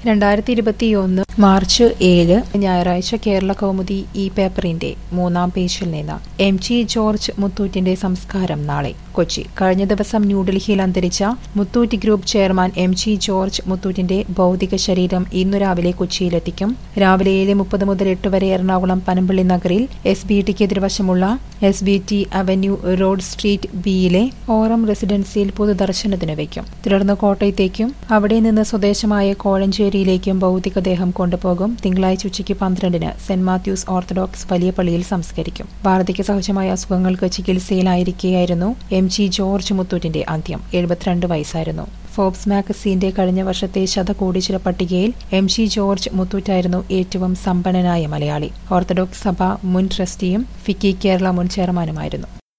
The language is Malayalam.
രണ്ടായിരത്തി ഇരുപത്തിയൊന്ന് മാർച്ച് ഏഴ് ഞായറാഴ്ച കേരള കൗമുദി ഈ പേപ്പറിന്റെ മൂന്നാം പേജിൽ നിന്ന് എം ജി ജോർജ് മുത്തൂറ്റിന്റെ സംസ്കാരം നാളെ കൊച്ചി കഴിഞ്ഞ ദിവസം ന്യൂഡൽഹിയിൽ അന്തരിച്ച Muthoot group chairman M G George മുത്തൂറ്റിന്റെ ഭൗതിക ശരീരം ഇന്നു രാവിലെ കൊച്ചിയിലെത്തിക്കും രാവിലെ ഏഴ് മുപ്പത് മുതൽ എട്ട് വരെ എറണാകുളം പനമ്പള്ളി നഗറിൽ എസ് ബി ടിക്ക് എതിർവശമുള്ള S B T avenue road street ബിയിലെ ഓറം റെസിഡൻസിയിൽ പൊതുദർശനത്തിന് വയ്ക്കും തുടർന്ന് കോട്ടയത്തേക്കും അവിടെ നിന്ന് സ്വദേശമായ കോഴഞ്ചേരിയിലേക്കും ഭൗതികദേഹം കൊണ്ടുപോകും തിങ്കളാഴ്ച ഉച്ചയ്ക്ക് പന്ത്രണ്ടിന് സെന്റ് മാത്യൂസ് ഓർത്തഡോക്സ് വലിയ പള്ളിയിൽ സംസ്കരിക്കും വാർദ്ധക്യ സഹജമായ അസുഖങ്ങൾക്ക് ചികിത്സയിലായിരിക്കെയായിരുന്നു എം ജി ജോർജ് മുത്തൂറ്റിന്റെ അന്ത്യം എഴുപത്തിരണ്ട് വയസ്സായിരുന്നു ഫോബ്സ് മാഗസീന്റെ കഴിഞ്ഞ വർഷത്തെ ശതകോടീശ്വര പട്ടികയിൽ എം ജി ജോർജ് മുത്തൂറ്റായിരുന്നു ഏറ്റവും സമ്പന്നനായ മലയാളി ഓർത്തഡോക്സ് സഭ മുൻ ട്രസ്റ്റിയും ഫിക്കി കേരള മുൻ ചെയർമാനുമായിരുന്നു